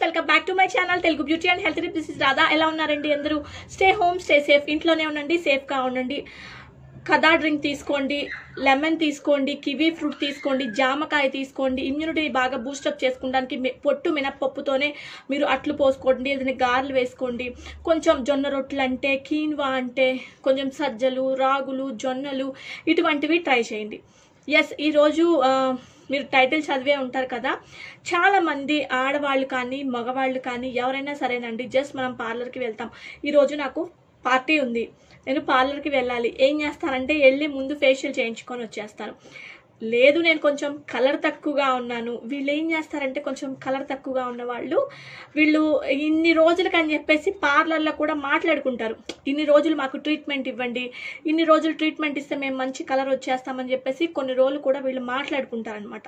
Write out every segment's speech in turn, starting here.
welcome back to my channel Telugu beauty and health tip this is Radha ఎలా ఉన్నారండి అందరూ stay home stay safe ఇంట్లోనే ఉండండి సేఫ్గా ఉండండి కదా డ్రింక్ తీసుకోండి లెమన్ తీసుకోండి కివీ ఫ్రూట్ తీసుకోండి జామకాయ తీసుకోండి ఇమ్యూనిటీ బాగా బూస్టప్ చేసుకోవడానికి మె- పొట్టు మినప్పప్పుతోనే మీరు అట్లు పోసుకోండి ఏదైనా గారెలు వేసుకోండి కొంచెం జొన్న రొట్టెలు అంటే కీన్వా అంటే కొంచెం సజ్జలు రాగులు జొన్నలు ఇటువంటివి ట్రై చేయండి ఎస్ ఈరోజు ఆ, మీరు టైటిల్ చదివే ఉంటారు కదా చాలా మంది ఆడవాళ్ళు కానీ మగవాళ్ళు కానీ ఎవరైనా సరేనండి జస్ట్ మనం పార్లర్కి వెళ్తాం ఈరోజు నాకు పార్టీ ఉంది నేను పార్లర్కి వెళ్ళాలి ఏం చేస్తానంటే వెళ్ళి ముందు ఫేషియల్ చేయించుకొని వచ్చేస్తాను లేదు నేను కొంచెం కలర్ తక్కువగా ఉన్నాను వీళ్ళు ఏం చేస్తారంటే కొంచెం కలర్ తక్కువగా ఉన్న వాళ్ళు వీళ్ళు ఇన్ని రోజులకి అని చెప్పేసి పార్లర్లో కూడా మాట్లాడుకుంటారు ఇన్ని రోజులు మాకు ట్రీట్మెంట్ ఇవ్వండి ఇన్ని రోజులు ట్రీట్మెంట్ ఇస్తే మేము మంచి కలర్ వచ్చేస్తామని చెప్పేసి కొన్ని రోజులు కూడా వీళ్ళు మాట్లాడుకుంటారనమాట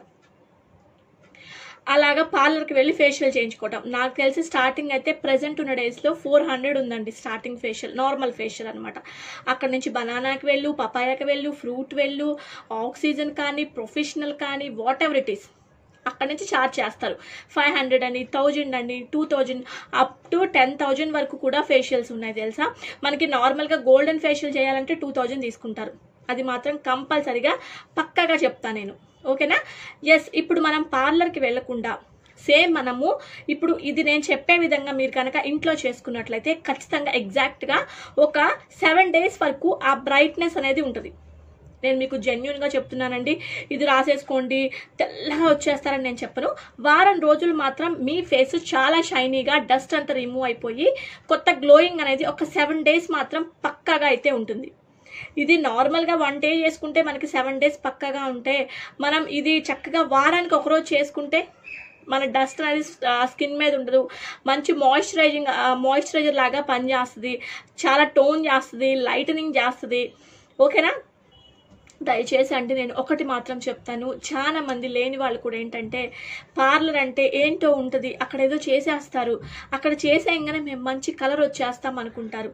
అలాగా పార్లర్కి వెళ్ళి ఫేషియల్ చేయించుకోవటం నాకు తెలిసి స్టార్టింగ్ అయితే ప్రెసెంట్ ఉన్న డేస్లో ఫోర్ హండ్రెడ్ ఉందండి స్టార్టింగ్ ఫేషియల్ నార్మల్ ఫేషియల్ అనమాట అక్కడ నుంచి బనానాకి వెళ్ళు పపాయాకి వెళ్ళు ఫ్రూట్ వెళ్ళు ఆక్సిజన్ కానీ ప్రొఫెషనల్ కానీ వాట్ ఎవర్ ఇట్ ఈస్ అక్కడ నుంచి ఛార్జ్ చేస్తారు ఫైవ్ హండ్రెడ్ అని థౌజండ్ అని two thousand up to ten thousand వరకు కూడా ఫేషియల్స్ ఉన్నాయి తెలుసా మనకి నార్మల్గా గోల్డెన్ ఫేషియల్ చేయాలంటే టూ థౌజండ్ తీసుకుంటారు అది మాత్రం కంపల్సరిగా పక్కాగా చెప్తాను నేను ఓకేనా ఎస్ ఇప్పుడు మనం పార్లర్కి వెళ్లకుండా సేమ్ మనము ఇప్పుడు ఇది నేను చెప్పే విధంగా మీరు కనుక ఇంట్లో చేసుకున్నట్లయితే ఖచ్చితంగా ఎగ్జాక్ట్గా ఒక సెవెన్ డేస్ వరకు ఆ బ్రైట్నెస్ అనేది ఉంటుంది నేను మీకు జెన్యున్గా చెప్తున్నానండి ఇది రాసేసుకోండి తెల్లగా వచ్చేస్తారని నేను చెప్పను వారం రోజులు మాత్రం మీ ఫేస్ చాలా షైనీగా డస్ట్ అంతా రిమూవ్ అయిపోయి కొత్త గ్లోయింగ్ అనేది ఒక సెవెన్ డేస్ మాత్రం పక్కాగా అయితే ఉంటుంది ఇది నార్మల్గా వన్ డే చేసుకుంటే మనకి సెవెన్ డేస్ పక్కగా ఉంటే మనం ఇది చక్కగా వారానికి ఒకరోజు చేసుకుంటే మన డస్ట్ అనేది స్కిన్ మీద ఉండదు మంచి మాయిశ్చరైజింగ్ మాయిశ్చరైజర్ లాగా పనిచేస్తుంది చాలా టోన్ చేస్తుంది లైటనింగ్ చేస్తుంది ఓకేనా దయచేసి అంటే నేను ఒకటి మాత్రం చెప్తాను చాలా మంది లేని వాళ్ళు కూడా ఏంటంటే పార్లర్ అంటే ఏంటో ఉంటుంది అక్కడ ఏదో చేసేస్తారు అక్కడ చేసేయంగానే మేము మంచి కలర్ వచ్చేస్తాం అనుకుంటారు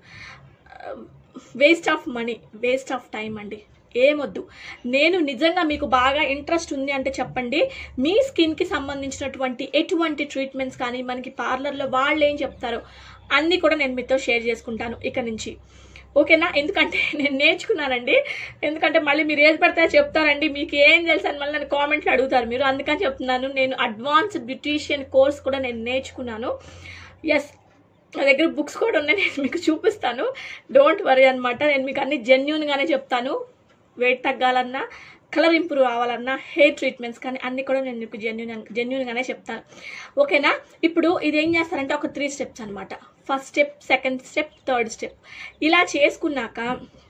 waste of money waste of time అండి ఏమొద్దు నేను నిజంగా మీకు బాగా ఇంట్రెస్ట్ ఉంది అంటే చెప్పండి మీ స్కిన్కి సంబంధించినటువంటి ఎటువంటి ట్రీట్మెంట్స్ కానీ మనకి పార్లర్లో వాళ్ళు ఏం చెప్తారో అన్నీ కూడా నేను మీతో షేర్ చేసుకుంటాను ఇక నుంచి ఓకేనా ఎందుకంటే నేను నేర్చుకున్నానండి ఎందుకంటే మళ్ళీ మీరు ఏది పడితే అది చెప్తారండి మీకు ఏం తెలుసు అని మళ్ళీ నన్ను కామెంట్లు అడుగుతారు మీరు అందుకని చెప్తున్నాను నేను అడ్వాన్స్ బ్యూటీషియన్ కోర్స్ కూడా నేను నేర్చుకున్నాను ఎస్ నా దగ్గర బుక్స్ కూడా ఉన్నాయి నేను మీకు చూపిస్తాను డోంట్ వరీ అనమాట నేను మీకు అన్ని జెన్యున్గానే చెప్తాను వెయిట్ తగ్గాలన్నా కలర్ ఇంప్రూవ్ అవ్వాలన్నా హెయిర్ ట్రీట్మెంట్స్ కానీ అన్ని కూడా నేను మీకు జెన్యున్ జెన్యున్గానే చెప్తాను ఓకేనా ఇప్పుడు ఇది ఏం చేస్తారంటే ఒక త్రీ స్టెప్స్ అనమాట first step second step third step ఇలా చేసుకున్నాక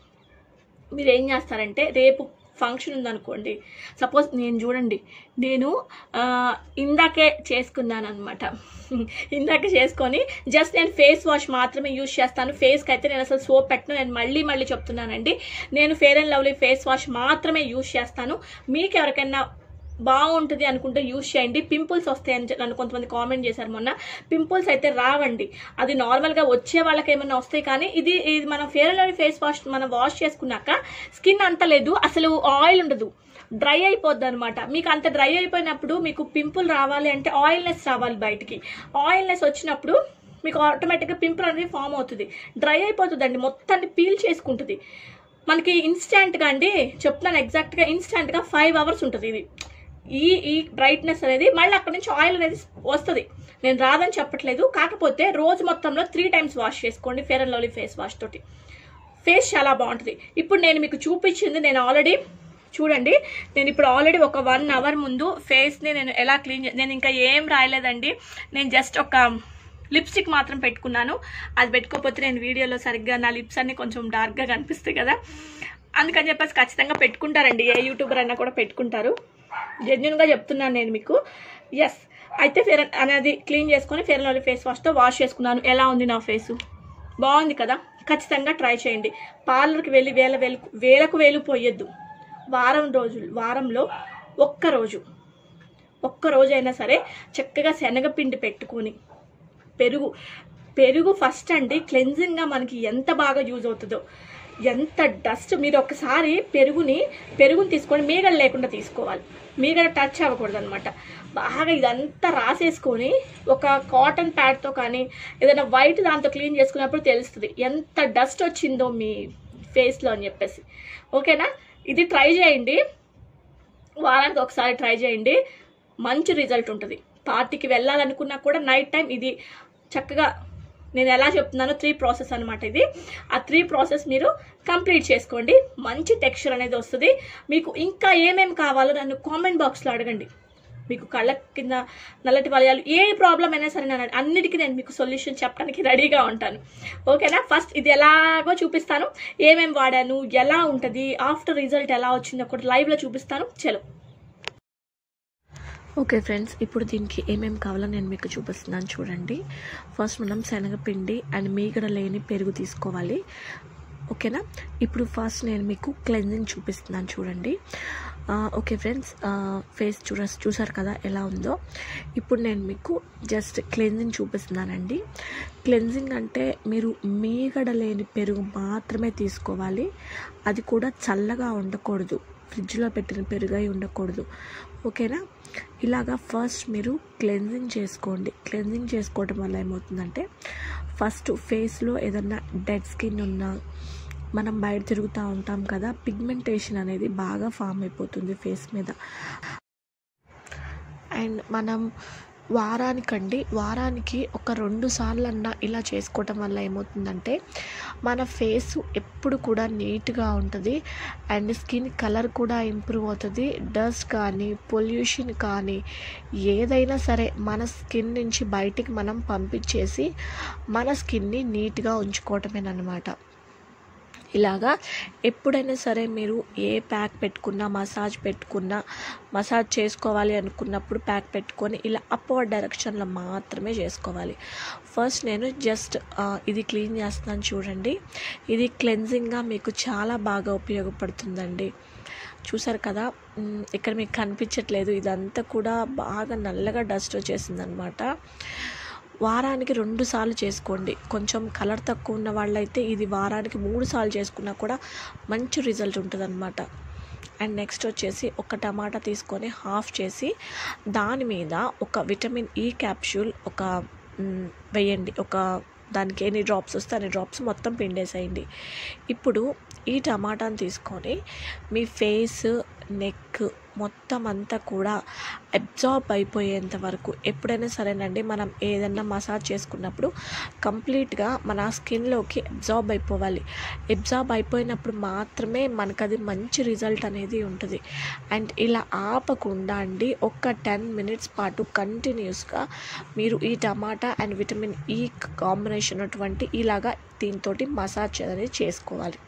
మీరు ఏం చేస్తారంటే రేపు ఫంక్షన్ ఉందనుకోండి సపోజ్ నేను చూడండి నేను ఆ, ఇందాకే చేసుకున్నాను అనమాట ఇందాకే చేసుకొని జస్ట్ నేను ఫేస్ వాష్ మాత్రమే యూజ్ చేస్తాను ఫేస్కి అయితే నేను అసలు సోప్ పెట్టను నేను మళ్ళీ మళ్ళీ చెప్తున్నానండి నేను Fair and lovely face wash మాత్రమే యూజ్ చేస్తాను మీకు ఎవరికైనా బాగుంటుంది అనుకుంటే యూజ్ చేయండి పింపుల్స్ వస్తాయని చె- నన్ను కొంతమంది కామెంట్ చేశారు మొన్న పింపుల్స్ అయితే రావండి అది నార్మల్గా వచ్చే వాళ్ళకి ఏమైనా వస్తాయి కానీ ఇది ఇది మనం fair and lovely face wash మనం వాష్ చేసుకున్నాక స్కిన్ అంత లేదు అసలు ఆయిల్ ఉండదు డ్రై అయిపోద్ది అనమాట మీకు అంత డ్రై అయిపోయినప్పుడు మీకు పింపుల్ రావాలి అంటే ఆయిల్నెస్ రావాలి బయటికి ఆయిల్నెస్ వచ్చినప్పుడు మీకు ఆటోమేటిక్గా పింపుల్ అనేది ఫామ్ అవుతుంది డ్రై అయిపోతుందండి మొత్తాన్ని పీల్ చేసుకుంటుంది మనకి ఇన్స్టాంట్గా అండి చెప్తున్నాను ఎగ్జాక్ట్గా ఇన్స్టాంట్గా ఫైవ్ అవర్స్ ఉంటుంది ఇది ఈ ఈ బ్రైట్నెస్ అనేది మళ్ళీ అక్కడ నుంచి ఆయిల్ అనేది వస్తుంది నేను రాదని చెప్పట్లేదు కాకపోతే రోజు మొత్తంలో త్రీ టైమ్స్ వాష్ చేసుకోండి fair and lovely face wash తోటి ఫేస్ చాలా బాగుంటుంది ఇప్పుడు నేను మీకు చూపించింది నేను ఆల్రెడీ చూడండి నేను ఇప్పుడు ఆల్రెడీ ఒక వన్ అవర్ ముందు ఫేస్ని నేను ఎలా క్లీన్ చే నేను ఇంకా ఏం రాయలేదండి నేను జస్ట్ ఒక లిప్స్టిక్ మాత్రం పెట్టుకున్నాను అది పెట్టుకోకపోతే నేను వీడియోలో సరిగ్గా నా లిప్స్ అన్ని కొంచెం డార్క్గా కనిపిస్తాయి కదా అందుకని చెప్పేసి ఖచ్చితంగా పెట్టుకుంటారండి ఏ యూట్యూబర్ అయినా కూడా పెట్టుకుంటారు జెన్యున్గా చెప్తున్నాను నేను మీకు ఎస్ అయితే ఫేర్ అనేది క్లీన్ చేసుకొని ఫేర్ లవ్లీ ఫేస్ వాష్తో వాష్ చేసుకున్నాను ఎలా ఉంది నా ఫేసు బాగుంది కదా ఖచ్చితంగా ట్రై చేయండి పార్లర్కి వెళ్ళి వేల వేలు వేలకు వేలు పోయొద్దు వారం రోజులు వారంలో ఒక్క రోజు ఒక్క రోజైనా సరే చక్కగా శనగపిండి పెట్టుకొని పెరుగు పెరుగు ఫస్ట్ అండి క్లెన్జింగ్గా మనకి ఎంత బాగా యూజ్ అవుతుందో ఎంత డస్ట్ మీరు ఒకసారి పెరుగుని పెరుగుని తీసుకొని మీగడ లేకుండా తీసుకోవాలి మీగడ టచ్ అవ్వకూడదు అనమాట బాగా ఇదంతా రాసేసుకొని ఒక కాటన్ ప్యాడ్తో కానీ ఏదైనా వైట్ దాంతో క్లీన్ చేసుకున్నప్పుడు తెలుస్తుంది ఎంత డస్ట్ వచ్చిందో మీ ఫేస్లో అని చెప్పేసి ఓకేనా ఇది ట్రై చేయండి వారానికి ఒకసారి ట్రై చేయండి మంచి రిజల్ట్ ఉంటుంది పార్టీకి వెళ్ళాలనుకున్నా కూడా నైట్ టైం ఇది చక్కగా నేను ఎలా చెప్తున్నానో త్రీ ప్రాసెస్ అనమాట ఇది ఆ త్రీ ప్రాసెస్ మీరు కంప్లీట్ చేసుకోండి మంచి టెక్స్చర్ అనేది వస్తుంది మీకు ఇంకా ఏమేమి కావాలో నన్ను కామెంట్ బాక్స్లో అడగండి మీకు కళ్ళ కింద నల్లటి వలయాలు ఏ ప్రాబ్లం అయినా సరే నేను అన్నిటికీ నేను మీకు సొల్యూషన్ చెప్పడానికి రెడీగా ఉంటాను ఓకేనా ఫస్ట్ ఇది ఎలాగో చూపిస్తాను ఏమేమి వాడాను ఎలా ఉంటుంది ఆఫ్టర్ రిజల్ట్ ఎలా వచ్చిందో ఒకటి లైవ్లో చూపిస్తాను చలో ఓకే ఫ్రెండ్స్ ఇప్పుడు దీనికి ఏమేమి కావాలో నేను మీకు చూపిస్తున్నాను చూడండి ఫస్ట్ మనం శనగపిండి అండ్ మీగడ లేని పెరుగు తీసుకోవాలి ఓకేనా ఇప్పుడు ఫస్ట్ నేను మీకు క్లెన్జింగ్ చూపిస్తున్నాను చూడండి ఆ, ఓకే ఫ్రెండ్స్ ఆ, ఫేస్ చూడ చూసారు కదా ఎలా ఉందో ఇప్పుడు నేను మీకు జస్ట్ క్లెన్జింగ్ చూపిస్తున్నానండి క్లెన్జింగ్ అంటే మీరు మీగడ లేని పెరుగు మాత్రమే తీసుకోవాలి అది కూడా చల్లగా ఉండకూడదు ఫ్రిడ్జ్లో పెట్టిన పెరుగై ఉండకూడదు ఓకేనా ఇలాగా ఫస్ట్ మీరు క్లెన్జింగ్ చేసుకోండి క్లెన్జింగ్ చేసుకోవడం వల్ల ఏమవుతుందంటే ఫస్ట్ ఫేస్లో ఏదన్నా డెడ్ స్కిన్ ఉన్నా మనం బయట తిరుగుతూ ఉంటాం కదా పిగ్మెంటేషన్ అనేది బాగా ఫామ్ అయిపోతుంది ఫేస్ మీద అండ్ మనం వారానికండి వారానికి ఒక రెండు సార్లన్నా ఇలా చేసుకోవటం వల్ల ఏమవుతుందంటే మన ఫేస్ ఎప్పుడు కూడా నీట్గా ఉంటుంది అండ్ స్కిన్ కలర్ కూడా ఇంప్రూవ్ అవుతుంది డస్ట్ కానీ పొల్యూషన్ కానీ ఏదైనా సరే మన స్కిన్ నుంచి బయటికి మనం పంపించేసి మన స్కిన్ని నీట్గా ఉంచుకోవటమేనమాట ఇలాగా ఎప్పుడైనా సరే మీరు ఏ ప్యాక్ పెట్టుకున్నా మసాజ్ పెట్టుకున్నా మసాజ్ చేసుకోవాలి అనుకున్నప్పుడు ప్యాక్ పెట్టుకొని ఇలా అప్వర్డ్ డైరెక్షన్లో మాత్రమే చేసుకోవాలి ఫస్ట్ నేను జస్ట్ ఇది క్లీన్ చేస్తున్నాను చూడండి ఇది క్లెన్జింగ్గా మీకు చాలా బాగా ఉపయోగపడుతుందండి చూసారు కదా మ్, ఇక్కడ మీకు కనిపించట్లేదు ఇదంతా కూడా బాగా నల్లగా డస్ట్ వచ్చేసిందనమాట వారానికి రెండు సార్లు చేసుకోండి కొంచెం కలర్ తక్కువ ఉన్న వాళ్ళైతే ఇది వారానికి మూడు సార్లు చేసుకున్నా కూడా మంచి రిజల్ట్ ఉంటుందన్నమాట అండ్ నెక్స్ట్ వచ్చేసి ఒక టమాటా తీసుకొని హాఫ్ చేసి దాని మీద ఒక విటమిన్ ఈ క్యాప్సూల్ ఒక మ్, వేయండి ఒక దానికి ఎన్ని డ్రాప్స్ వస్తే అన్ని డ్రాప్స్ మొత్తం పిండేసేయండి ఇప్పుడు ఈ టమాటాని తీసుకొని మీ ఫేస్ నెక్ మొత్తం అంతా కూడా అబ్జార్బ్ అయిపోయేంత వరకు ఎప్పుడైనా సరేనండి మనం ఏదన్నా మసాజ్ చేసుకున్నప్పుడు కంప్లీట్గా మన స్కిన్లోకి అబ్జార్బ్ అయిపోవాలి అబ్జార్బ్ అయిపోయినప్పుడు మాత్రమే మనకు అది మంచి రిజల్ట్ అనేది ఉంటుంది అండ్ ఇలా ఆపకుండా అండి ఒక టెన్ మినిట్స్ పాటు కంటిన్యూస్గా మీరు ఈ tomato and vitamin E combination అటువంటి ఇలాగా దీంతో మసాజ్ అనేది చేసుకోవాలి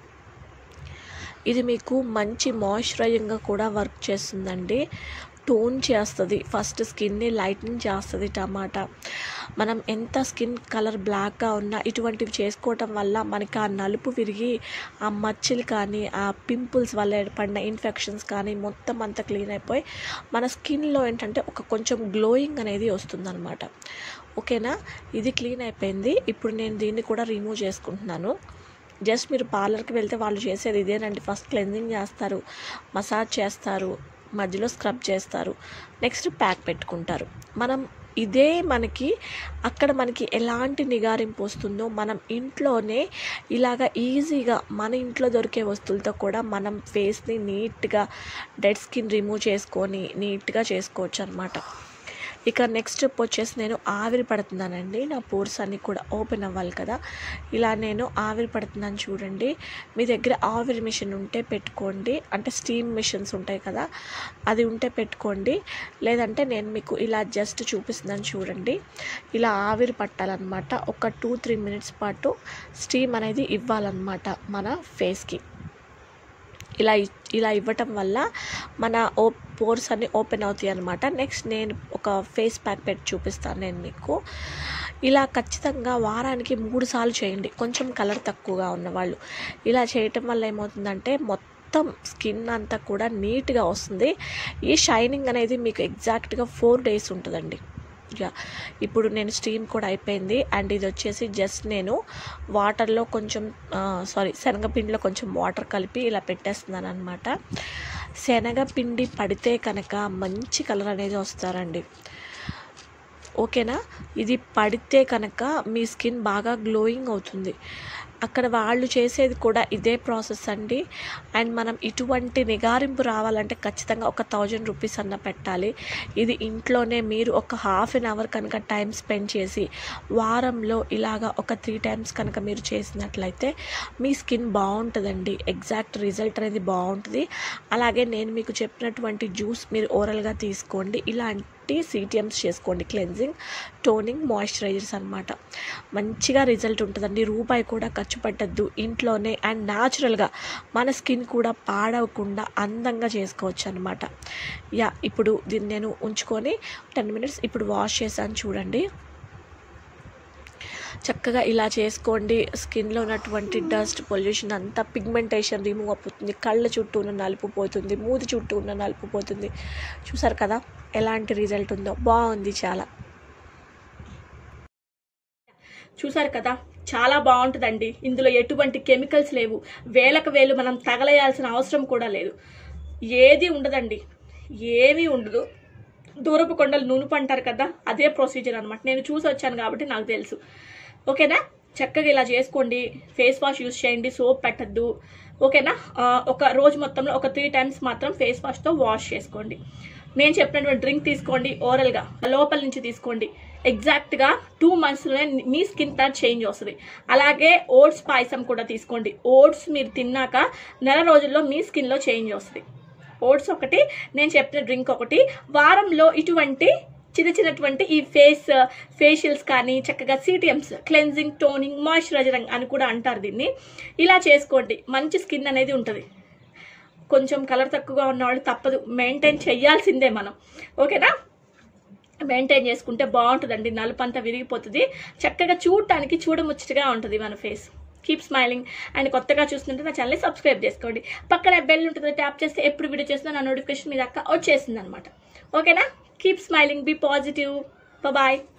ఇది మీకు మంచి మాయిశ్చరైజింగ్గా కూడా వర్క్ చేస్తుందండి టోన్ చేస్తుంది ఫస్ట్ స్కిన్ని లైట్నింగ్ చేస్తుంది టమాటా మనం ఎంత స్కిన్ కలర్ బ్లాక్గా ఉన్నా ఇటువంటివి చేసుకోవటం వల్ల మనకి ఆ నలుపు విరిగి ఆ మచ్చలు కానీ ఆ పింపుల్స్ వల్ల ఏర్పడిన ఇన్ఫెక్షన్స్ కానీ మొత్తం అంతా క్లీన్ అయిపోయి మన స్కిన్లో ఏంటంటే ఒక కొంచెం గ్లోయింగ్ అనేది వస్తుందన్నమాట ఓకేనా ఇది క్లీన్ అయిపోయింది ఇప్పుడు నేను దీన్ని కూడా రిమూవ్ చేసుకుంటున్నాను జస్ట్ మీరు పార్లర్కి వెళ్తే వాళ్ళు చేసేది ఇదేనండి ఫస్ట్ క్లెన్జింగ్ చేస్తారు మసాజ్ చేస్తారు మధ్యలో స్క్రబ్ చేస్తారు నెక్స్ట్ ప్యాక్ పెట్టుకుంటారు మనం ఇదే మనకి అక్కడ మనకి ఎలాంటి నిగారింపు వస్తుందో మనం ఇంట్లోనే ఇలాగ ఈజీగా మన ఇంట్లో దొరికే వస్తువులతో కూడా మనం ఫేస్ని నీట్గా డెడ్ స్కిన్ రిమూవ్ చేసుకొని నీట్గా చేసుకోవచ్చు అనమాట ఇక నెక్స్ట్ స్టెప్ వచ్చేసి నేను ఆవిరి పడుతున్నానండి నా పోర్స్ అన్నీ కూడా ఓపెన్ అవ్వాలి కదా ఇలా నేను ఆవిరి పడుతున్నాను చూడండి మీ దగ్గర ఆవిరి మిషన్ ఉంటే పెట్టుకోండి అంటే స్టీమ్ మిషన్స్ ఉంటాయి కదా అది ఉంటే పెట్టుకోండి లేదంటే నేను మీకు ఇలా జస్ట్ చూపిస్తున్నాను చూడండి ఇలా ఆవిరి పట్టాలన్నమాట ఒక టూ త్రీ మినిట్స్ పాటు స్టీమ్ అనేది ఇవ్వాలన్నమాట మన ఫేస్కి ఇలా ఇ- ఇలా ఇవ్వటం వల్ల మన ఓ పోర్స్ అన్ని ఓపెన్ అవుతాయి అనమాట నెక్స్ట్ నేను ఒక ఫేస్ ప్యాక్ పెట్టి చూపిస్తాను నేను మీకు ఇలా ఖచ్చితంగా వారానికి మూడు సార్లు చేయండి కొంచెం కలర్ తక్కువగా ఉన్నవాళ్ళు ఇలా చేయటం వల్ల ఏమవుతుందంటే మొత్తం స్కిన్ అంతా కూడా నీట్గా వస్తుంది ఈ షైనింగ్ అనేది మీకు ఎగ్జాక్ట్గా ఫోర్ డేస్ ఉంటుందండి యా ఇప్పుడు నేను స్టీమ్ కూడా అయిపోయింది అండ్ ఇది వచ్చేసి జస్ట్ నేను వాటర్లో కొంచెం సారీ శనగపిండిలో కొంచెం వాటర్ కలిపి ఇలా పెట్టేస్తున్నాను అనమాట శనగపిండి పడితే కనుక మంచి కలర్ అనేది వస్తారండి ఓకేనా ఇది పడితే కనుక మీ స్కిన్ బాగా గ్లోయింగ్ అవుతుంది అక్కడ వాళ్ళు చేసేది కూడా ఇదే ప్రాసెస్ అండి అండ్ మనం ఇటువంటి నిగారింపు రావాలంటే ఖచ్చితంగా ఒక థౌజండ్ రూపీస్ అన్న పెట్టాలి ఇది ఇంట్లోనే మీరు ఒక హాఫ్ అన్ అవర్ కనుక టైం స్పెండ్ చేసి వారంలో ఇలాగా ఒక త్రీ టైమ్స్ కనుక మీరు చేసినట్లయితే మీ స్కిన్ బాగుంటుందండి ఎగ్జాక్ట్ రిజల్ట్ అనేది బాగుంటుంది అలాగే నేను మీకు చెప్పినటువంటి జ్యూస్ మీరు ఓరల్గా తీసుకోండి ఇలాంటి సిటిఎమ్స్ చేసుకోండి క్లెన్జింగ్ టోనింగ్ మాయిశ్చరైజర్స్ అనమాట మంచిగా రిజల్ట్ ఉంటుందండి రూపాయి కూడా ఖర్చు పెట్టద్దు ఇంట్లోనే అండ్ న్యాచురల్గా మన స్కిన్ కూడా పాడవకుండా అందంగా చేసుకోవచ్చు అనమాట యా ఇప్పుడు దీన్ని నేను ఉంచుకొని టెన్ మినిట్స్ ఇప్పుడు వాష్ చేశాను చూడండి చక్కగా ఇలా చేసుకోండి స్కిన్లో ఉన్నటువంటి డస్ట్ పొల్యూషన్ అంతా పిగ్మెంటేషన్ రిమూవ్ అయిపోతుంది కళ్ళ చుట్టూ ఉన్న నలుపు పోతుంది మూతి చుట్టూ ఉన్న నలుపు పోతుంది చూసారు కదా ఎలాంటి రిజల్ట్ ఉందో బాగుంది చాలా చూసారు కదా చాలా బాగుంటుందండి ఇందులో ఎటువంటి కెమికల్స్ లేవు వేలకు వేలు మనం తగలేయాల్సిన అవసరం కూడా లేదు ఏది ఉండదండి ఏమీ ఉండదు దూరపు కొండలు నునుపు అంటారు కదా అదే ప్రొసీజర్ అనమాట నేను చూసి వచ్చాను కాబట్టి నాకు తెలుసు ఓకేనా చక్కగా ఇలా చేసుకోండి ఫేస్ వాష్ యూస్ చేయండి సోప్ పెట్టద్దు ఓకేనా ఆ, ఒక రోజు మొత్తంలో ఒక త్రీ టైమ్స్ మాత్రం ఫేస్ వాష్తో వాష్ చేసుకోండి నేను చెప్పినటువంటి డ్రింక్ తీసుకోండి ఓరల్గా లోపల నుంచి తీసుకోండి ఎగ్జాక్ట్గా టూ మంత్స్లోనే మీ స్కిన్ కలర్ చేంజ్ వస్తుంది అలాగే ఓట్స్ పాయసం కూడా తీసుకోండి ఓట్స్ మీరు తిన్నాక నెల రోజుల్లో మీ స్కిన్లో చేంజ్ వస్తుంది ఓట్స్ ఒకటి నేను చెప్పిన డ్రింక్ ఒకటి వారంలో ఇటువంటి చిన్న చిన్నటువంటి ఈ ఫేస్ ఫేషియల్స్ కానీ చక్కగా సిటిఎమ్స్ క్లెన్జింగ్ టోనింగ్ మాయిశ్చరైజరింగ్ అని కూడా అంటారు దీన్ని ఇలా చేసుకోండి మంచి స్కిన్ అనేది ఉంటుంది కొంచెం కలర్ తక్కువగా ఉన్నవాళ్ళు తప్పదు మెయింటైన్ చేయాల్సిందే మనం ఓకేనా మెయింటైన్ చేసుకుంటే బాగుంటుందండి నలుపు అంతా విరిగిపోతుంది చక్కగా చూడటానికి చూడముచ్చటగా ఉంటుంది మన ఫేస్ కీప్ స్మైలింగ్ అండ్ కొత్తగా చూస్తుంటే నా ఛానల్ సబ్స్క్రైబ్ చేసుకోండి పక్కన బెల్ ఉంటుంది ట్యాప్ చేస్తే ఎప్పుడు వీడియో చేసినా నా నోటిఫికేషన్ మీ దాకా వచ్చేసింది అనమాట ఓకేనా keep smiling be positive bye